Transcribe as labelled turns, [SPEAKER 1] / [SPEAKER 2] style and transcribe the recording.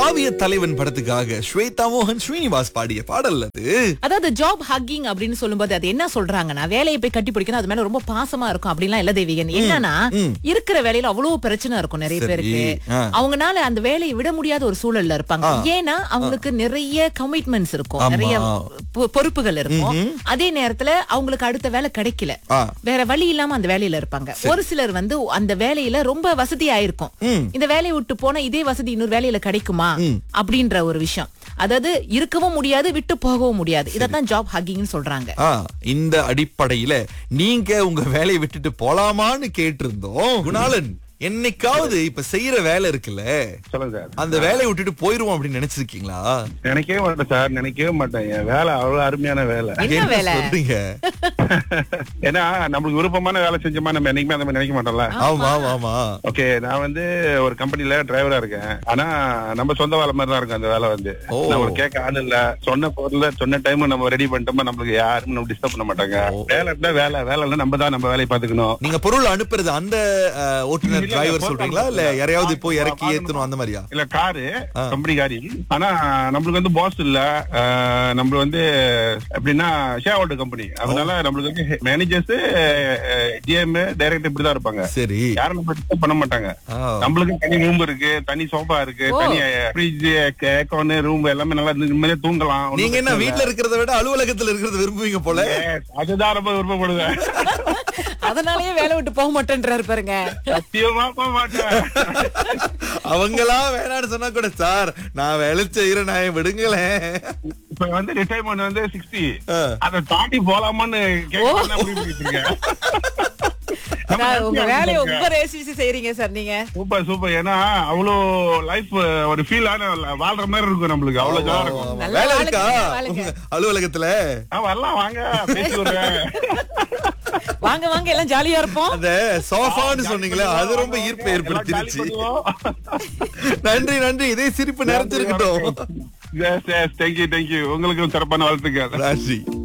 [SPEAKER 1] காவிய தலைவன் படத்துக்காக ஸ்வேதா மோகன் ஸ்ரீனிவாஸ் பாடிய பாடல் அது
[SPEAKER 2] அதாவது ஜாப் ஹக்கிங் அப்படின்னு சொல்லும்போது அது என்ன சொல்றாங்கன்னா வேலையை போய் கட்டி பிடிக்கணும் அது மேல ரொம்ப பாசமா இருக்கும் அப்படின்லாம் இல்ல தேவிகன் என்னன்னா இருக்கிற வேலையில அவ்வளவு பிரச்சனை இருக்கும் நிறைய
[SPEAKER 1] சரி.
[SPEAKER 2] பேருக்கு
[SPEAKER 1] ஆ.
[SPEAKER 2] அவங்கனால அந்த வேலையை விட முடியாத ஒரு சூழல்ல இருப்பாங்க ஏன்னா அவங்களுக்கு நிறைய கமிட்மெண்ட்ஸ் இருக்கும்
[SPEAKER 1] ஆமா.
[SPEAKER 2] நிறைய பொ- பொறுப்புகள் இருக்கும் அதே நேரத்துல அவங்களுக்கு அடுத்த வேலை கிடைக்கல
[SPEAKER 1] ஆ.
[SPEAKER 2] வேற வழி இல்லாம அந்த வேலையில இருப்பாங்க ஒரு சிலர் வந்து அந்த வேலையில ரொம்ப வசதியா இருக்கும் இந்த வேலையை விட்டு போனா இதே வசதி இன்னொரு வேலையில கிடைக்குமா அப்படின்ற ஒரு விஷயம் அதாவது இருக்கவும் முடியாது விட்டு போகவும் முடியாது இதத்தான் ஜாப் ஹக்கிங்னு சொல்றாங்க
[SPEAKER 1] ஆ, இந்த அடிப்படையில நீங்க உங்க வேலையை விட்டுட்டு போலாமான்னு கேட்டிருந்தோம் குணாளன் என்னைக்காவது இப்ப செய்யற வேலை இருக்குல்ல
[SPEAKER 3] சொல்லுங்க சார்
[SPEAKER 1] அந்த வேலையை விட்டுட்டு போயிருவோம் அப்படின்னு நினைச்சிருக்கீங்களா
[SPEAKER 3] நினைக்கவே மாட்டேன் சார் நினைக்கவே மாட்டேன் என் வேலை அவ்வளவு அருமையான வேலை
[SPEAKER 2] என்ன வேலை
[SPEAKER 1] சொல்றீங்க
[SPEAKER 3] ஏன்னா நம்மளுக்கு விருப்பமான வேலை செஞ்சோமா நம்ம என்னைக்குமே அந்த மாதிரி நினைக்க மாட்டோம்ல
[SPEAKER 1] ஆமா ஆமா ஆமா
[SPEAKER 3] ஓகே நான் வந்து ஒரு கம்பெனில டிரைவரா இருக்கேன் ஆனா நம்ம சொந்த வேலை மாதிரி தான் இருக்கும் அந்த வேலை வந்து
[SPEAKER 1] ஓ.
[SPEAKER 3] நம்ம கேட்க ஆள் இல்ல சொன்ன பொருள் சொன்ன டைம் நம்ம ரெடி பண்ணிட்டோமா நம்மளுக்கு யாரும் நம்ம டிஸ்டர்ப் பண்ண மாட்டாங்க வேலை இருந்தா வேலை வேலை இல்ல நம்ம தான் நம்ம வேலையை பாத்துக்கணும்
[SPEAKER 1] நீங்க பொருள் அனுப்புறது அந்த அஹ், ஓட்டுநர்
[SPEAKER 3] இல்ல,
[SPEAKER 1] டிரைவர்
[SPEAKER 3] இல்ல,
[SPEAKER 1] சொல்றீங்களா இல்ல
[SPEAKER 3] போட்டு
[SPEAKER 1] யாரையாவது
[SPEAKER 3] அனுப்புறது.
[SPEAKER 1] போய் இறக்கி
[SPEAKER 3] வாங்கணும்.
[SPEAKER 1] ஏத்தணும் அந்த மாதிரியா
[SPEAKER 3] இல்ல காரு கம்பெனி காரி ஆனா நம்மளுக்கு வந்து பாஸ் இல்ல அஹ், நம்மளுக்கு வந்து எப்படின்னா ஷேர் ஹோல்டர் கம்பெனி அதனால நம்மளுக்கு வந்து மேனேஜர்ஸ் ஜிஎம் டைரக்டர் இப்படிதான் இருப்பாங்க
[SPEAKER 1] சரி
[SPEAKER 3] யாரும் நம்ம டிஸ்டர்ப் பண்ண மாட்டாங்க
[SPEAKER 1] ஆ.
[SPEAKER 3] நம்மளுக்கு தனி ரூம் இருக்கு தனி சோஃபா இருக்கு
[SPEAKER 2] ஓ.
[SPEAKER 3] தனி ஃப்ரிட்ஜ் ஏக்கோன் ரூம் எல்லாமே நல்லா நிம்மதியா தூங்கலாம் ஒண்ணும்
[SPEAKER 1] நீங்க என்ன
[SPEAKER 3] பிரச்சனை
[SPEAKER 1] வீட்ல இருக்கிறத விட அலுவலகத்துல இருக்கிறத விரும்புவீங்க போல
[SPEAKER 3] இல்ல. Yes, அதுதான் ரொம்ப விருப்பப்படுவேன்
[SPEAKER 2] அதனாலயே வேலை விட்டு போக மாட்டேன்றாரு பாருங்க
[SPEAKER 3] சத்தியமா போக மாட்டேன்
[SPEAKER 1] அவங்களா வேணாம்னு சொன்னா கூட சார் நான் வேலை செய்யறேன் நான் விடுங்களேன்
[SPEAKER 3] இப்ப வந்து ரிட்டைர்மெண்ட் வந்து சிக்ஸ்டி
[SPEAKER 1] ஆ.
[SPEAKER 3] அதை தாண்டி போலாமான்னு கேட்க முடிவு பண்ணிட்டு இருக்கேன் நம்ம
[SPEAKER 2] நான் உங்க
[SPEAKER 3] happy ஆ
[SPEAKER 2] வேலையை
[SPEAKER 3] இருக்கோம்.
[SPEAKER 2] ரொம்ப ரசிச்சு செய்றீங்க சார் நீங்க
[SPEAKER 3] சூப்பர் சூப்பர் ஏன்னா அவ்வளோ லைஃப் ஒரு ஃபீல் ஆன வாழ்ற மாதிரி இருக்கும் நம்மளுக்கு அவ்வளவு ஜாலியா இருக்கும்
[SPEAKER 2] நல்ல
[SPEAKER 1] வேலை
[SPEAKER 2] ஆளுங்க,
[SPEAKER 1] இருக்கா
[SPEAKER 2] நல்ல ஆளுங்க.
[SPEAKER 1] உங்க அலுவலகத்துல
[SPEAKER 3] ஆ, வரலாம் வாங்க பேசி விடுறேன்
[SPEAKER 2] வாங்க வாங்க எல்லாம் ஜாலியா இருப்போம்
[SPEAKER 1] அந்த சோஃபான்னு
[SPEAKER 3] ஜாலி
[SPEAKER 1] சொன்னீங்களே
[SPEAKER 3] பண்ணுவோம்,
[SPEAKER 1] அது ரொம்ப
[SPEAKER 3] வாங்க,
[SPEAKER 1] ஈர்ப்பு
[SPEAKER 3] எல்லாம்
[SPEAKER 1] ஏற்படுத்திருச்சு
[SPEAKER 3] ஜாலி பண்ணுவோம்.
[SPEAKER 1] நன்றி நன்றி இதே சிரிப்பு நிறைஞ்சிருக்கட்டும்
[SPEAKER 3] Yes, yes, thank you, thank you. உங்களுக்கும் சிறப்பான வாழ்த்துக்கள்
[SPEAKER 1] ராசி